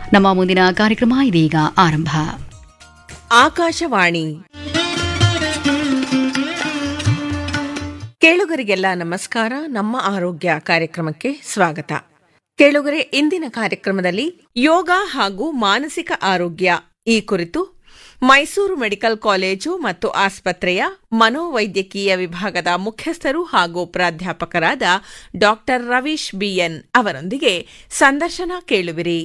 ನಮ್ಮ ಮುಂದಿನ ಕಾರ್ಯಕ್ರಮ ಇದೀಗ ಆರಂಭ ಆಕಾಶವಾಣಿ ಕೇಳುಗರಿಗೆಲ್ಲ ನಮಸ್ಕಾರ ನಮ್ಮ ಆರೋಗ್ಯ ಕಾರ್ಯಕ್ರಮಕ್ಕೆ ಸ್ವಾಗತ ಕೇಳುಗರೆ ಇಂದಿನ ಕಾರ್ಯಕ್ರಮದಲ್ಲಿ ಯೋಗ ಹಾಗೂ ಮಾನಸಿಕ ಆರೋಗ್ಯ ಈ ಕುರಿತು ಮೈಸೂರು ಮೆಡಿಕಲ್ ಕಾಲೇಜು ಮತ್ತು ಆಸ್ಪತ್ರೆಯ ಮನೋವೈದ್ಯಕೀಯ ವಿಭಾಗದ ಮುಖ್ಯಸ್ಥರು ಹಾಗೂ ಪ್ರಾಧ್ಯಾಪಕರಾದ ಡಾಕ್ಟರ್ ರವೀಶ್ ಬಿಎನ್ ಅವರೊಂದಿಗೆ ಸಂದರ್ಶನ ಕೇಳುವಿರಿ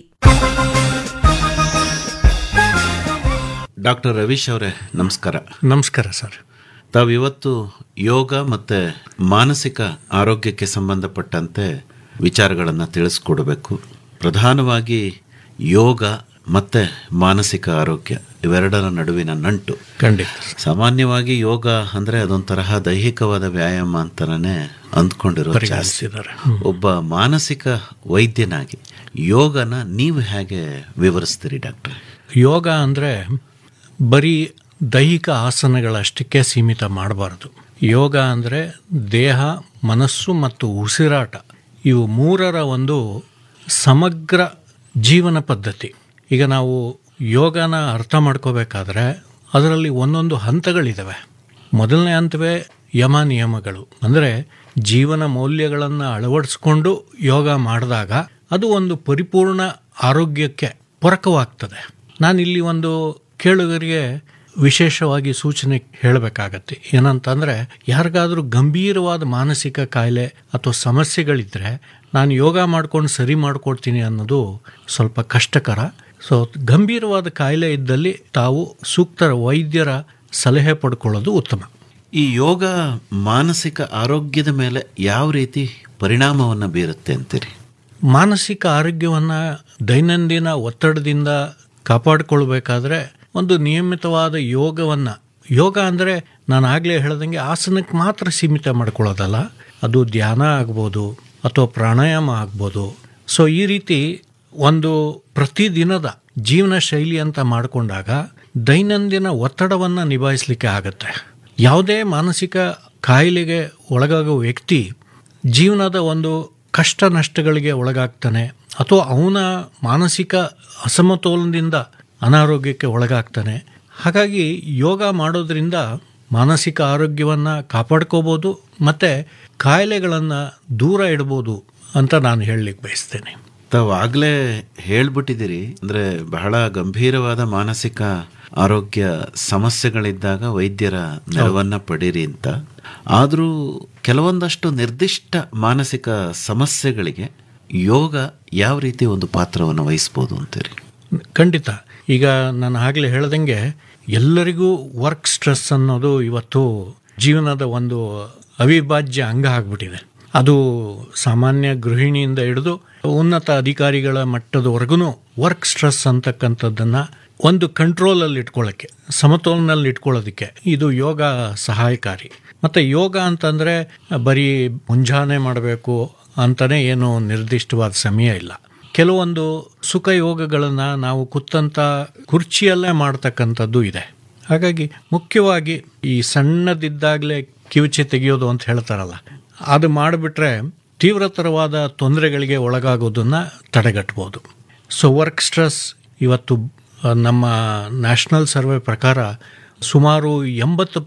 ಡಾಕ್ಟರ್ ರವೀಶ್ ಅವರೇ ನಮಸ್ಕಾರ ನಮಸ್ಕಾರ ಸರ್ ತಾವಿವತ್ತು ಯೋಗ ಮತ್ತು ಮಾನಸಿಕ ಆರೋಗ್ಯಕ್ಕೆ ಸಂಬಂಧಪಟ್ಟಂತೆ ವಿಚಾರಗಳನ್ನು ತಿಳಿಸ್ಕೊಡ್ಬೇಕು ಪ್ರಧಾನವಾಗಿ ಯೋಗ ಮತ್ತು ಮಾನಸಿಕ ಆರೋಗ್ಯ ಇವೆರಡರ ನಡುವಿನ ನಂಟು ಖಂಡಿತ ಸಾಮಾನ್ಯವಾಗಿ ಯೋಗ ಅಂದರೆ ಅದೊಂಥರ ದೈಹಿಕವಾದ ವ್ಯಾಯಾಮ ಅಂತಾನೆ ಅಂದ್ಕೊಂಡಿರೋ ಜಾಸ್ತಿ ಪರಿಗಣಿಸಿದ್ದಾರೆ ಒಬ್ಬ ಮಾನಸಿಕ ವೈದ್ಯನಾಗಿ ಯೋಗನ ನೀವು ಹೇಗೆ ವಿವರಿಸ್ತೀರಿ ಡಾಕ್ಟರ್ ಯೋಗ ಅಂದರೆ ಬರೀ ದೈಹಿಕ ಆಸನಗಳಷ್ಟಕ್ಕೆ ಸೀಮಿತ ಮಾಡಬಾರ್ದು ಯೋಗ ಅಂದರೆ ದೇಹ ಮನಸ್ಸು ಮತ್ತು ಉಸಿರಾಟ ಇವು ಮೂರರ ಒಂದು ಸಮಗ್ರ ಜೀವನ ಪದ್ಧತಿ ಈಗ ನಾವು ಯೋಗನ ಅರ್ಥ ಮಾಡ್ಕೋಬೇಕಾದ್ರೆ ಅದರಲ್ಲಿ ಒಂದೊಂದು ಹಂತಗಳಿದ್ದಾವೆ ಮೊದಲನೇ ಹಂತವೇ ಯಮ ನಿಯಮಗಳು ಅಂದರೆ ಜೀವನ ಮೌಲ್ಯಗಳನ್ನು ಅಳವಡಿಸ್ಕೊಂಡು ಯೋಗ ಮಾಡಿದಾಗ ಅದು ಒಂದು ಪರಿಪೂರ್ಣ ಆರೋಗ್ಯಕ್ಕೆ ಪೂರಕವಾಗ್ತದೆ ನಾನಿಲ್ಲಿ ಒಂದು ಕೇಳುಗರಿಗೆ ವಿಶೇಷವಾಗಿ ಸೂಚನೆ ಹೇಳಬೇಕಾಗತ್ತೆ ಏನಂತಂದ್ರೆ ಯಾರಿಗಾದ್ರೂ ಗಂಭೀರವಾದ ಮಾನಸಿಕ ಕಾಯಿಲೆ ಅಥವಾ ಸಮಸ್ಯೆಗಳಿದ್ರೆ ನಾನು ಯೋಗ ಮಾಡ್ಕೊಂಡು ಸರಿ ಮಾಡ್ಕೊಡ್ತೀನಿ ಅನ್ನೋದು ಸ್ವಲ್ಪ ಕಷ್ಟಕರ ಸೊ ಗಂಭೀರವಾದ ಕಾಯಿಲೆ ಇದ್ದಲ್ಲಿ ತಾವು ಸೂಕ್ತ ವೈದ್ಯರ ಸಲಹೆ ಪಡ್ಕೊಳ್ಳೋದು ಉತ್ತಮ ಈ ಯೋಗ ಮಾನಸಿಕ ಆರೋಗ್ಯದ ಮೇಲೆ ಯಾವ ರೀತಿ ಪರಿಣಾಮವನ್ನು ಬೀರುತ್ತೆ ಅಂತೀರಿ ಮಾನಸಿಕ ಆರೋಗ್ಯವನ್ನು ದೈನಂದಿನ ಒತ್ತಡದಿಂದ ಕಾಪಾಡಿಕೊಳ್ಬೇಕಾದ್ರೆ ಒಂದು ನಿಯಮಿತವಾದ ಯೋಗವನ್ನು ಯೋಗ ಅಂದರೆ ನಾನು ಆಗಲೇ ಹೇಳ್ದಂಗೆ ಆಸನಕ್ಕೆ ಮಾತ್ರ ಸೀಮಿತ ಮಾಡ್ಕೊಳ್ಳೋದಲ್ಲ ಅದು ಧ್ಯಾನ ಆಗ್ಬೋದು ಅಥವಾ ಪ್ರಾಣಾಯಾಮ ಆಗ್ಬೋದು ಸೊ ಈ ರೀತಿ ಒಂದು ಪ್ರತಿದಿನದ ಜೀವನ ಶೈಲಿ ಅಂತ ಮಾಡಿಕೊಂಡಾಗ ದೈನಂದಿನ ಒತ್ತಡವನ್ನು ನಿಭಾಯಿಸಲಿಕ್ಕೆ ಆಗತ್ತೆ ಯಾವುದೇ ಮಾನಸಿಕ ಕಾಯಿಲೆಗೆ ಒಳಗಾಗೋ ವ್ಯಕ್ತಿ ಜೀವನದ ಒಂದು ಕಷ್ಟ ನಷ್ಟಗಳಿಗೆ ಒಳಗಾಗ್ತಾನೆ ಅಥವಾ ಅವನ ಮಾನಸಿಕ ಅಸಮತೋಲನದಿಂದ ಅನಾರೋಗ್ಯಕ್ಕೆ ಒಳಗಾಗ್ತಾನೆ ಹಾಗಾಗಿ ಯೋಗ ಮಾಡೋದ್ರಿಂದ ಮಾನಸಿಕ ಆರೋಗ್ಯವನ್ನು ಕಾಪಾಡ್ಕೋಬೋದು ಮತ್ತು ಕಾಯಿಲೆಗಳನ್ನು ದೂರ ಇಡ್ಬೋದು ಅಂತ ನಾನು ಹೇಳಲಿಕ್ಕೆ ಬಯಸ್ತೇನೆ ತಾವು ಆಗಲೇ ಹೇಳ್ಬಿಟ್ಟಿದ್ದೀರಿ ಅಂದರೆ ಬಹಳ ಗಂಭೀರವಾದ ಮಾನಸಿಕ ಆರೋಗ್ಯ ಸಮಸ್ಯೆಗಳಿದ್ದಾಗ ವೈದ್ಯರ ನೆರವನ್ನ ಪಡೀರಿ ಅಂತ ಆದರೂ ಕೆಲವೊಂದಷ್ಟು ನಿರ್ದಿಷ್ಟ ಮಾನಸಿಕ ಸಮಸ್ಯೆಗಳಿಗೆ ಯೋಗ ಯಾವ ರೀತಿ ಒಂದು ಪಾತ್ರವನ್ನು ವಹಿಸ್ಬೋದು ಅಂತೀರಿ ಖಂಡಿತ ಈಗ ನಾನು ಆಗಲೇ ಹೇಳ್ದಂಗೆ ಎಲ್ಲರಿಗೂ ವರ್ಕ್ ಸ್ಟ್ರೆಸ್ ಅನ್ನೋದು ಇವತ್ತು ಜೀವನದ ಒಂದು ಅವಿಭಾಜ್ಯ ಅಂಗ ಆಗ್ಬಿಟ್ಟಿದೆ ಅದು ಸಾಮಾನ್ಯ ಗೃಹಿಣಿಯಿಂದ ಹಿಡಿದು ಉನ್ನತ ಅಧಿಕಾರಿಗಳ ಮಟ್ಟದವರೆಗೂ ವರ್ಕ್ ಸ್ಟ್ರೆಸ್ ಅಂತಕ್ಕಂಥದ್ದನ್ನು ಒಂದು ಕಂಟ್ರೋಲಲ್ಲಿ ಇಟ್ಕೊಳ್ಳೋಕ್ಕೆ ಸಮತೋಲನಲ್ಲಿ ಇಟ್ಕೊಳ್ಳೋದಕ್ಕೆ ಇದು ಯೋಗ ಸಹಾಯಕಾರಿ ಮತ್ತು ಯೋಗ ಅಂತಂದರೆ ಬರೀ ಮುಂಜಾನೆ ಮಾಡಬೇಕು ಅಂತಲೇ ಏನು ನಿರ್ದಿಷ್ಟವಾದ ಸಮಯ ಇಲ್ಲ ಕೆಲವೊಂದು ಸುಖ ಯೋಗಗಳನ್ನು ನಾವು ಕೂತಂತ ಕುರ್ಚಿಯಲ್ಲೇ ಮಾಡ್ತಕ್ಕಂಥದ್ದು ಇದೆ ಹಾಗಾಗಿ ಮುಖ್ಯವಾಗಿ ಈ ಸಣ್ಣದಿದ್ದಾಗಲೇ ಕಿವುಚಿ ತೆಗೆಯೋದು ಅಂತ ಹೇಳ್ತಾರಲ್ಲ ಅದು ಮಾಡಿಬಿಟ್ರೆ ತೀವ್ರತರವಾದ ತೊಂದರೆಗಳಿಗೆ ಒಳಗಾಗೋದನ್ನು ತಡೆಗಟ್ಬೋದು ಸೊ ವರ್ಕ್ ಸ್ಟ್ರೆಸ್ ಇವತ್ತು ನಮ್ಮ ನ್ಯಾಷನಲ್ ಸರ್ವೆ ಪ್ರಕಾರ ಸುಮಾರು ಎಂಬತ್ತು